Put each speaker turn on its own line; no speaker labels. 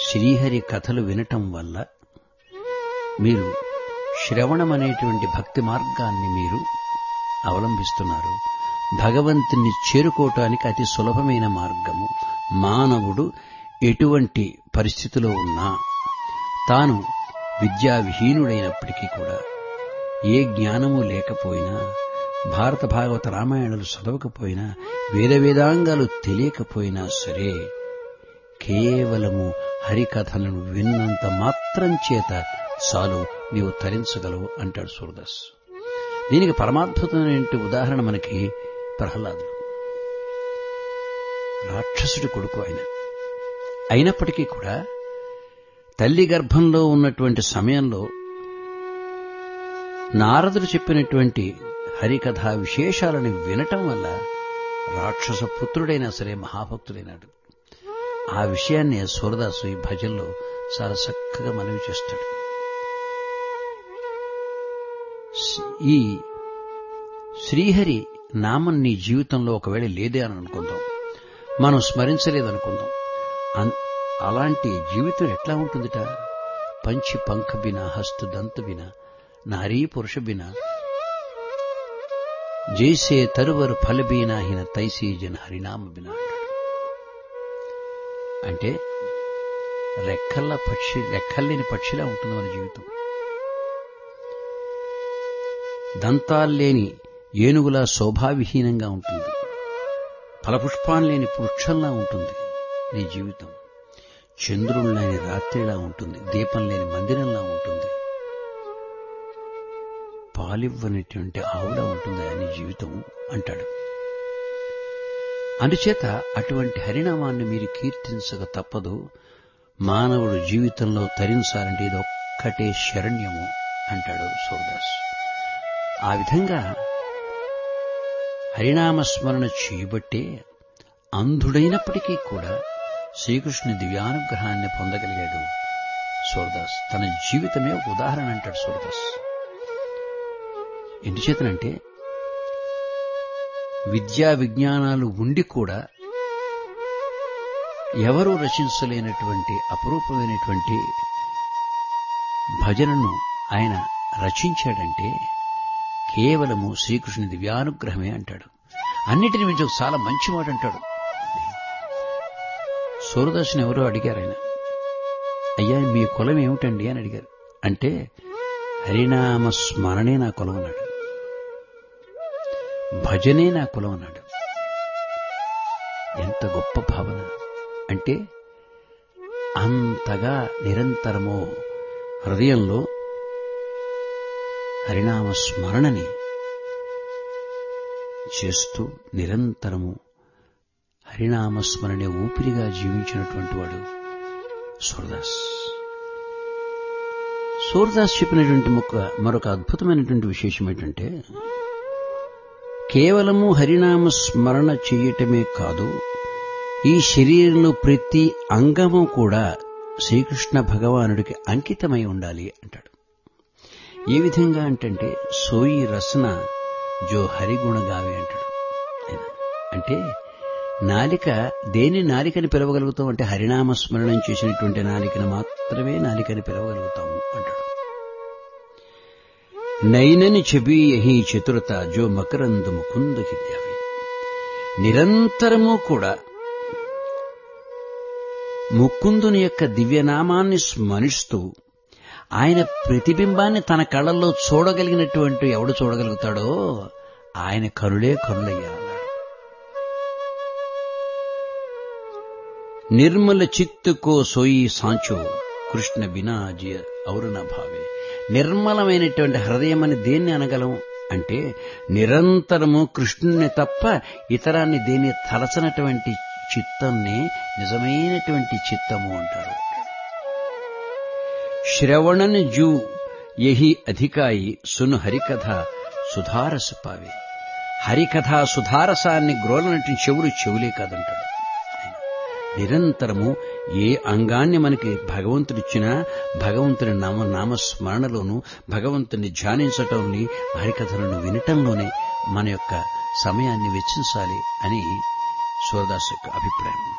శ్రీహరి కథలు వినటం వల్ల మీరు శ్రవణం అనేటువంటి భక్తి మార్గాన్ని మీరు అవలంబిస్తున్నారు భగవంతుని చేరుకోవటానికి అతి సులభమైన మార్గము మానవుడు ఎటువంటి పరిస్థితిలో ఉన్నా తాను విద్యావిహీనుడైనప్పటికీ కూడా ఏ జ్ఞానము లేకపోయినా భారత భాగవత రామాయణాలు చదవకపోయినా వేద వేదాంగాలు తెలియకపోయినా సరే కేవలము హరికథలను విన్నంత మాత్రం చేత చాలు నీవు తరించగలవు అంటాడు సూరదాస్ దీనికి పరమాద్భుతమైన ఉదాహరణ మనకి ప్రహ్లాదుడు రాక్షసుడి కొడుకు ఆయన అయినప్పటికీ కూడా తల్లి గర్భంలో ఉన్నటువంటి సమయంలో నారదుడు చెప్పినటువంటి హరికథా విశేషాలను వినటం వల్ల రాక్షస పుత్రుడైనా సరే మహాభక్తుడైనాడు ఆ విషయాన్ని సూరదాసు ఈ భజనలో చాలా చక్కగా మనవి చేస్తాడు ఈ శ్రీహరి నామం నీ జీవితంలో ఒకవేళ లేదే అని అనుకుందాం మనం స్మరించలేదనుకుందాం అలాంటి జీవితం ఎట్లా ఉంటుందిట పంచి పంఖ బిన హస్తు దంత బిన నారీ పురుష బిన జైసే తరువరు ఫలబీనాహిన తైసీ జన హరినామ బిన అంటే రెక్కల్ల పక్షి రెక్కల్లేని పక్షిలా ఉంటుంది మన జీవితం దంతాల్లేని ఏనుగులా శోభావిహీనంగా ఉంటుంది ఫలపుష్పాలు లేని వృక్షంలా ఉంటుంది నీ జీవితం చంద్రుడు లేని రాత్రిలా ఉంటుంది దీపం లేని మందిరంలా ఉంటుంది పాలివ్వనటువంటి ఆవులా ఉంటుంది నీ జీవితం అంటాడు అందుచేత అటువంటి హరినామాన్ని మీరు కీర్తించక తప్పదు మానవుడు జీవితంలో తరించాలంటే ఇది ఒక్కటే శరణ్యము అంటాడు సూర్దాస్ ఆ విధంగా హరినామస్మరణ చేయబట్టే అంధుడైనప్పటికీ కూడా శ్రీకృష్ణుని దివ్యానుగ్రహాన్ని పొందగలిగాడు సూరదాస్ తన జీవితమే ఒక ఉదాహరణ అంటాడు సూరదాస్ ఎందుచేతనంటే విద్యా విజ్ఞానాలు ఉండి కూడా ఎవరూ రచించలేనటువంటి అపురూపమైనటువంటి భజనను ఆయన రచించాడంటే కేవలము శ్రీకృష్ణుని దివ్యానుగ్రహమే అంటాడు అన్నిటిని మించి చాలా మంచి మాట అంటాడు సూరదాసుని ఎవరో అడిగారు ఆయన అయ్యా మీ కులం ఏమిటండి అని అడిగారు అంటే హరినామ స్మరణే నా కులం అన్నాడు భజనే నా కులం అన్నాడు ఎంత గొప్ప భావన అంటే అంతగా నిరంతరము హృదయంలో హరినామ స్మరణని చేస్తూ నిరంతరము హరినామస్మరణే ఊపిరిగా జీవించినటువంటి వాడు సూరదాస్ సూరదాస్ చెప్పినటువంటి మొక్క మరొక అద్భుతమైనటువంటి విశేషం ఏంటంటే కేవలము హరినామ స్మరణ చేయటమే కాదు ఈ శరీరంలో ప్రతి అంగము కూడా శ్రీకృష్ణ భగవానుడికి అంకితమై ఉండాలి అంటాడు ఏ విధంగా అంటే సోయి రసన జో హరిగుణ గావి అంటాడు అంటే నాలిక దేని నాలికని పిలవగలుగుతాం అంటే హరినామ స్మరణం చేసినటువంటి నాలికను మాత్రమే నాలికని పిలవగలుగుతాము అంటాడు నైనని చెబి యహి చతురత జో మకరందు ముకుంద హిద్యావి నిరంతరము కూడా ముకుందుని యొక్క దివ్యనామాన్ని స్మరిస్తూ ఆయన ప్రతిబింబాన్ని తన కళ్ళల్లో చూడగలిగినటువంటి ఎవడు చూడగలుగుతాడో ఆయన కరులే కరులయ్యా అన్నాడు నిర్మల చిత్తుకో సోయి సాంచో కృష్ణ బినాజీ ఔరున భావే నిర్మలమైనటువంటి హృదయం అని దేన్ని అనగలం అంటే నిరంతరము కృష్ణుని తప్ప ఇతరాన్ని దేన్ని తలచనటువంటి చిత్తంని నిజమైనటువంటి చిత్తము అంటారు శ్రవణని జూ యహి అధికాయి సును హరికథ సుధారస పావే హరికథ సుధారసాన్ని గ్రోలనటువంటి చెవులు చెవులే కాదంటాడు నిరంతరము ఏ అంగాన్ని మనకి భగవంతుడిచ్చినా భగవంతుని నామ నామస్మరణలోను భగవంతుని ధ్యానించటంని హరికథలను వినటంలోనే మన యొక్క సమయాన్ని వెచ్చించాలి అని సూరదాస్ యొక్క అభిప్రాయం